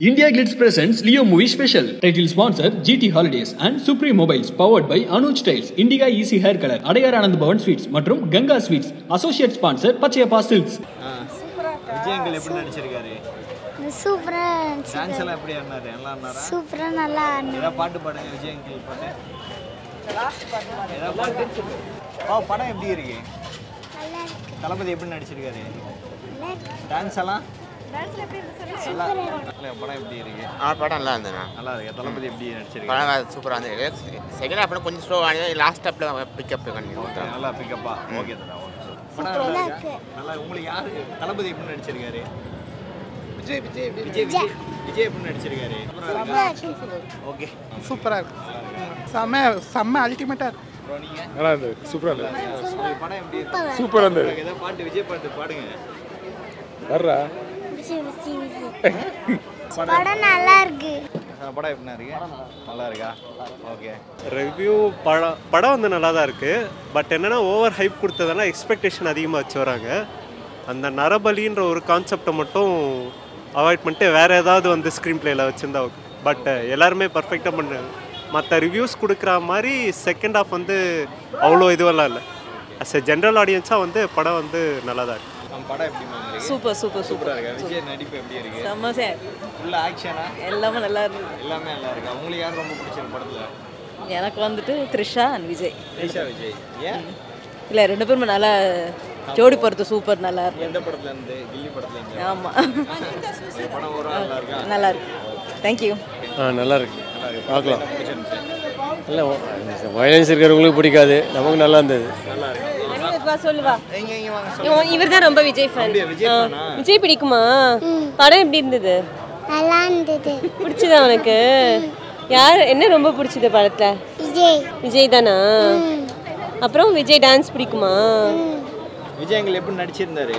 India Glitz presents Leo Movie Special. Title sponsor GT Holidays and Supreme Mobiles powered by Anuj Styles, Indiga Easy Hair Color, Adyar Anand Bhavan sweets மற்றும் Ganga sweets associate sponsor Pachaiyappa silks விஜயங்கள் எப்படி நடிச்சிருக்காரு சூப்பராக இருந்துச்சு dance எல்லாம் எப்படி ஆடினாரு நல்லா ஆடினாரா சூப்பராக நல்லா ஆடினேன் ஏதாவது பாட்டு பாடுங்க விஜயங்கள் பாட்டு ஏதாவது பாட்டு ஓ படம் எப்படி இருக்கு நல்லா இருக்கு தளபதி எப்படி நடிச்சிருக்காரு நல்லா இருக்கு டான்ஸ் எல்லாம் நல்லா இல்ல, படம் எப்படி இருக்கு ஆ படம் நல்லா இருந்ததுண்ணா நல்லா இருக்கு தளபதி எப்படி நடிச்சிருக்காரு படம் சூப்பராக இருந்தது செகண்ட் ஹாஃப் கொஞ்சம் ஸ்லோ ஆனது லாஸ்ட் ஸ்டெப்பில் பிக்கப் பண்ணி ஓகே நல்லா பிக்கப்பா ஓகே தானா ஓகே படம் நல்லா இருக்கா நல்லா உங்களுக்கு யாரு தளபதி எப்படி நடிச்சிருக்காரு விஜய் விஜய் விஜய் விஜய் விஜய் எப்படி நடிச்சிருக்காரு ஓகே சூப்பராக இருக்கு செம்ம செம்ம அல்டிமேட்டாக இருக்கு அப்புறம் நீங்க நல்லா இருந்தது சூப்பராக இருந்தது உங்களுக்கு படம் எப்படி இருக்கு சூப்பராக இருந்தது உங்களுக்கு ஏதாவது பாட்டு விஜய் பாட்டு பாடுங்க வர்றா விஜய் விஜய் விஜய் படம் நல்லா இருக்கு ஆ, படம் எப்படி இருக்கு நல்லா இருக்கா ஓகே ரிவ்யூ படம் படம் வந்து நல்லா தான் இருக்குது பட் என்னென்னா ஓவர் ஹைப் கொடுத்ததெல்லாம் எக்ஸ்பெக்டேஷன் அதிகமாக வச்சு வராங்க அந்த நரபலின்ற ஒரு கான்செப்டை மட்டும் அவாய்ட் பண்ணிட்டு வேறு ஏதாவது வந்து ஸ்க்ரீன் பிளேயில் வச்சுருந்தா பட் எல்லாருமே பர்ஃபெக்டாக பண்ணாங்க மற்ற ரிவ்யூஸ் கொடுக்குற மாதிரி செகண்ட் ஹாஃப் வந்து அவ்வளோ இதுவெல்லாம் இல்லை அஸ் எ ஜென்ரல் ஆடியன்ஸாக வந்து படம் வந்து நல்லா தான் இருக்குது நம்ம படம் எப்படி மேம் இருக்கு சூப்பர் சூப்பர் சூப்பரா சூப்பர் இருக்கா விஜய் நடிப்பு எப்படி இருக்கு செம்ம சார் ஃபுல்லா ஆக்ஷனா எல்லாமே நல்லா இருந்தது எல்லாமே நல்லா இருக்கா உங்களுக்கு யார் ரொம்ப பிடிச்சிருக்கு படத்துல எனக்கு வந்துட்டு த்ரிஷா அண்ட் விஜய் ஈஷா விஜய் ஏன் இல்லை ரெண்டு பேருமே நல்லா ஜோடி பொறுத்து சூப்பர் நல்லா இருக்கு எந்த படத்துல இருந்து கில்லி படத்துல இருந்து ஆமாம் படம் ஒரு நல்லா இருக்கா நல்லா இருக்கு தேங்க்யூ ஆ நல்லா இருக்கு நல்லா இருக்கு பார்க்கலாம். என்ன பிடிச்சிருந்துச்சு இல்லை வயலன்ஸ் இருக்கிறவங்களுக்கு பிடிக்காது நமக்கு நல்லா இருந்தது நல்லா இருக்கு சொல்லுவா இங்க இங்க வாங்க சொல்லுங்க. இவர் தான் ரொம்ப விஜய் ஃபேன் அப்படியா, விஜய் ஃபேனா விஜய் பிடிக்குமா படம் எப்படி இருந்தது நல்லா இருந்தது பிடிச்சதா உனக்கு யார் என்ன ரொம்ப பிடிச்சது படத்துல விஜய் விஜய் தானா அப்புறம் விஜய் டான்ஸ் பிடிக்குமா விஜயங்கள் எப்படி நடிச்சிருந்தாரு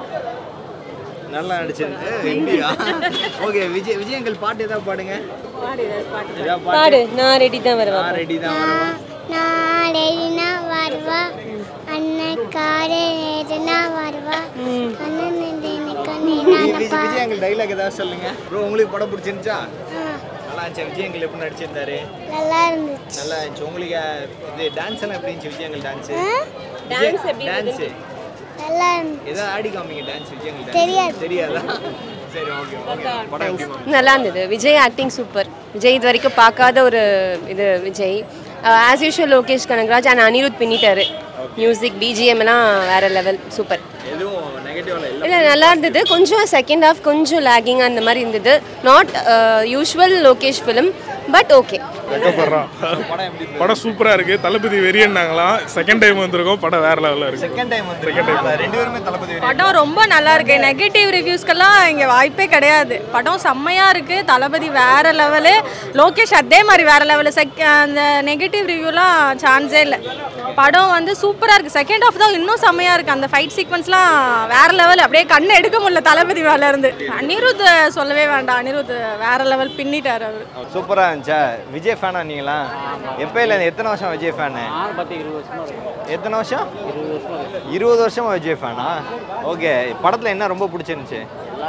நல்லா நடிச்சிருந்தாரு இந்தியா ஓகே விஜய் விஜயங்கள் பாட்டு ஏதாவது பாடுங்க ஏதாவது பாட்டு பாடு நான் ரெடி தான் வருவேன் நான் ரெடி தான் வருவேன் நாளைனா வருவா அன்னைக்காரே நேருனா வருவா கண்ணன் கண்ணே விஜய் விஜயங்கள் டைலாக் ஏதாவது சொல்லுங்க ப்ரோ உங்களுக்கு படம் பிடிச்சிருந்துச்சா நல்லா இருந்துச்சு விஜயங்கள் எப்படி நடிச்சிருந்தாரு நல்லா இருந்துச்சு நல்லா இருந்துச்சு உங்களுக்கு அஹ், இது டான்ஸ் எல்லாம் எப்படி இருந்துச்சு விஜயங்கள் டான்ஸ் Dance எப்படி டான்ஸ் நல்லா இருந்துச்சு ஏதாவது ஆடி காமிங்க டான்ஸ் விஜயங்கள் dance. தெரியாது. தெரியாதா சரி ஓகே ஓகே படம் எப்படி மேம் நல்லா இருந்தது விஜய் ஆக்டிங் சூப்பர் விஜய் இது வரைக்கும் பார்க்காத ஒரு இது Vijay as usual Lokesh Kanagaraj and Anirudh பின்னிட்டாரு மியூசிக் பிஜிஎம் எல்லாம் வேற லெவல் சூப்பர் எதுவும் நெகட்டிவ்ல இல்ல இல்லை நல்லா இருந்தது கொஞ்சம் செகண்ட் ஹாஃப் கொஞ்சம் லேகிங் அந்த மாதிரி இருந்தது not usual Lokesh film but okay வெக்கப்படுறான் படம் எப்படி படம் சூப்பராக இருக்கு தளபதி வெறியன்னாங்களாம் செகண்ட் டைம் வந்திருக்கோம் படம் வேற லெவலில் இருக்கு செகண்ட் டைம் வந்து ரெண்டு பேருமே தளபதி வெறி. படம் ரொம்ப நல்லா இருக்கு நெகட்டிவ் ரிவ்யூஸ்க்கெல்லாம் இங்கே வாய்ப்பே கிடையாது படம் செம்மையா இருக்கு தளபதி வேற லெவலு லோகேஷ் அதே மாதிரி வேற லெவலு செக் அந்த நெகட்டிவ் ரிவ்யூலாம் சான்ஸே இல்லை படம் வந்து சூப்பராக இருக்கு செகண்ட் ஹாஃப் தான் இன்னும் செம்மையா இருக்கு அந்த ஃபைட் சீக்வன்ஸ்லாம் வேற லெவல் அப்படியே கண்ணை எடுக்க முடியல தளபதி மேல இருந்து அனிருத் சொல்லவே வேண்டாம் அனிருத் வேற லெவல் பின்னிட்டார் அவர் சூப்பரா இருந்துச்சா விஜய் ஃபேனா நீங்களா எப்பயில இருந்து எத்தனை வருஷம் விஜய் ஃபேனு எத்தனை வருஷம் இருபது வருஷமா விஜய் ஃபேனா ஓகே படத்துல என்ன ரொம்ப பிடிச்சிருந்துச்சு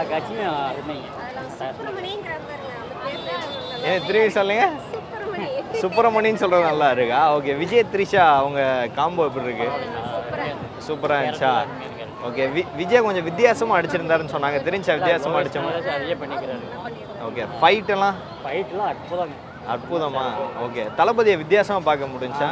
ஏ திரும்பி சொல்லுங்க சுப்பிரமணியன் சொல்றது நல்லா இருக்கா ஓகே விஜய் த்ரிஷா அவங்க காம்போ எப்படி இருக்கு சூப்பரா இருந்துச்சா ஓகே வி விஜய் கொஞ்சம் வித்தியாசமா அடிச்சிருந்தாருன்னு சொன்னாங்க தெரிஞ்சா வித்தியாசமா அடிச்சோம் ஓகே ஃபைட் எல்லாம் அற்புதமா ஓகே தளபதியை வித்தியாசமா பார்க்க முடிஞ்சா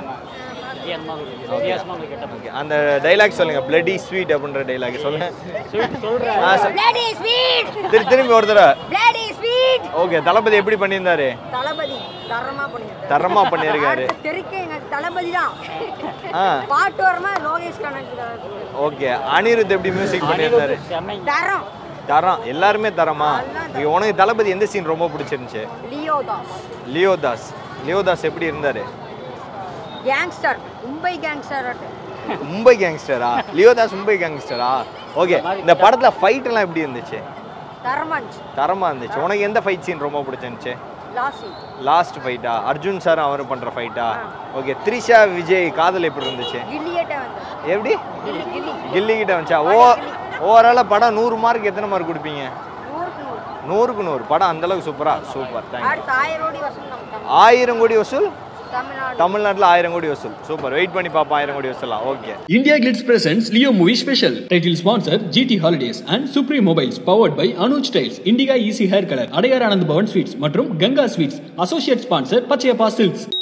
ஓகே அந்த டைலாக் சொல்லுங்க பிளடி ஸ்வீட் அப்படின்ற டைலாக் சொல்லுங்க ஆ, சொல்- திரு திரும்பி ஒரு தடவை ஓகே தளபதி எப்படி பண்ணியிருந்தாரு தளபதி தரமா பண்ணியிருக்காரு தரமா பண்ணியிருக்காரு தெருக்கு எங்க தளபதி தான் ஆ பாட்டு வரமா லோகேஷ் கணக்கு ஓகே அனிருத் எப்படி மியூசிக் பண்ணியிருந்தாரு தரம் தரம் எல்லாருமே தரமா இங்க உனக்கு தளபதி எந்த சீன் ரொம்ப பிடிச்சிருந்துச்சு லியோ தான் லியோ தாஸ் லியோ தாஸ் எப்படி இருந்தாரு கேங்ஸ்டர் மும்பை கேங்ஸ்டர் மும்பை கேங்ஸ்டரா லியோ தாஸ் மும்பை கேங்ஸ்டரா ஓகே இந்த படத்துல ஃபைட் எல்லாம் எப்படி இருந்துச்சு தரமாச்சு தரமா இருந்துச்சு உனக்கு எந்த ஃபைட் சீன் ரொம்ப பிடிச்சிருந்துச்சு லாசி லாஸ்ட் ஃபைட்டா அர்ஜுன் சார் அவர் பண்ற ஃபைட்டா ஓகே த்ரிஷா விஜய் காதல் எப்படி இருந்துச்சு கில்லியேட்டே வந்து எப்படி கில்லி கில்லி கில்லி கிட்ட வந்துச்சா ஓ ஓவராலாக படம் நூறு மார்க் எத்தனை மார்க் கொடுப்பீங்க நூறுக்கு நூறு நூறுக்கு நூறு படம் அந்த அளவுக்கு சூப்பரா சூப்பர் தேங்க்யூ அடுத்து ஆயிரம் கோடி வசூல் ஆயிரம் கோடி வசூல் தமிழ்நாடு தமிழ்நாட்டில் ஆயிரம் கோடி வசூல் சூப்பர் வெயிட் பண்ணி பார்ப்போம் ஆயிரம் கோடி வசூலாம் okay India Glitz presents Leo Movie Special. Title sponsor GT Holidays and Supreme Mobiles powered by Anuj Tiles, Indiga Easy Hair Color, Adyar Anand Bhavan sweets மற்றும் Ganga sweets associate sponsor Pachaiyappa silks